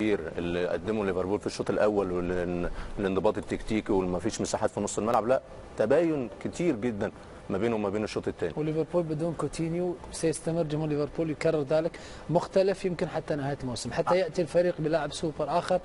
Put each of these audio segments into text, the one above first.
كتير اللي قدمه ليفربول في الشوط الاول والانضباط التكتيكي وما فيش مساحات في نص الملعب لا تباين كتير جدا ما بينه وما بين الشوط الثاني وليفربول بدون كوتينيو سيستمر جمهور ليفربول يكرر ذلك مختلف يمكن حتى نهايه الموسم حتى ياتي الفريق بلاعب سوبر اخر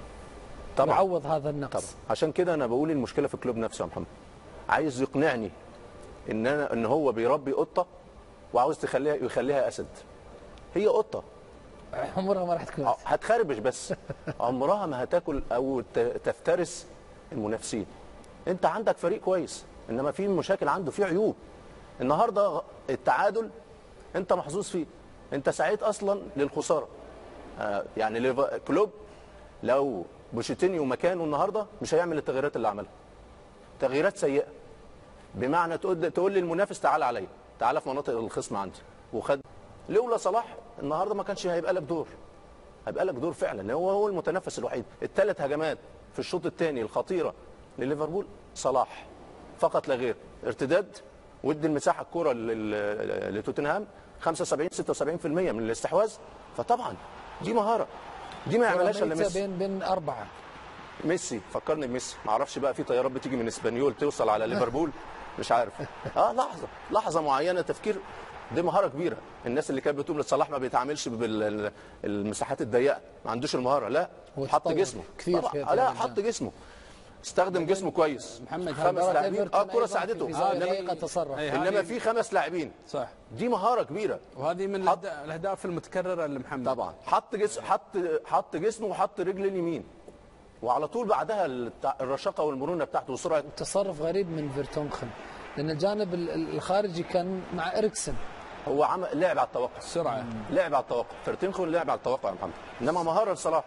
طبعا يعوض هذا النقص طبعا عشان كده انا بقول المشكله في الكلوب نفسه يا محمد عايز يقنعني ان انا ان هو بيربي قطه وعاوز تخليها يخليها اسد هي قطه عمرها ما راح تكون ع- هتخربش بس عمرها ما هتاكل او ت- تفترس المنافسين انت عندك فريق كويس انما في مشاكل عنده في عيوب النهارده غ- التعادل انت محظوظ فيه انت سعيت اصلا للخساره آه، يعني ليفا- كلوب لو بوشيتينيو مكانه النهارده مش هيعمل التغييرات اللي عملها تغييرات سيئه بمعنى تقول تقول للمنافس تعالى عليا تعالى في مناطق الخصم عندي وخد لولا صلاح النهارده ما كانش هيبقى لك دور هيبقى لك دور فعلا هو هو المتنفس الوحيد الثلاث هجمات في الشوط الثاني الخطيره لليفربول صلاح فقط لا غير ارتداد ودي المساحه الكوره لل- لتوتنهام 75 76% من الاستحواذ فطبعا دي مهاره دي ما يعملهاش الا ميتة ميسي بين بين اربعه ميسي فكرني بميسي ما اعرفش بقى في طيارات بتيجي من اسبانيول توصل على ليفربول مش عارف اه لحظه لحظه معينه تفكير دي مهاره كبيره الناس اللي كانت بتقول صلاح ما بيتعاملش بالمساحات الضيقه ما عندوش المهاره لا هو حط تطور جسمه كثير طبعا. في آه لا هذا حط جسمه استخدم جسمه كويس محمد، خمس مباراة لاعبين إيفرتون اه الكره أيضاً ساعدته في زاوية إنما- ضيقة تصرف أي انما هذه- في خمس لاعبين صح دي مهاره كبيره وهذه من حط- الأهدا- الاهداف المتكرره لمحمد طبعا حط جسم حط حط جسمه وحط رجل اليمين وعلى طول بعدها التع- الرشاقه والمرونه بتاعته وسرعه تصرف غريب من فيرتونخن لان الجانب ال- ال- الخارجي كان مع اريكسن هو عمل لعب على التوقع السرعه لعب على التوقع فرتينخون لعب على التوقع يا محمد انما مهاره لصلاح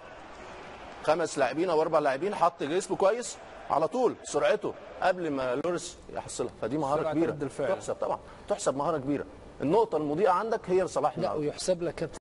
خمس لاعبين او اربع لاعبين حط جسمه كويس على طول سرعته قبل ما لوريس يحصلها فدي مهاره سرعة كبيره رد الفعل. تحسب طبعا تحسب مهاره كبيره النقطه المضيئه عندك هي لصلاح لا النهارده ويحسب لك كابتن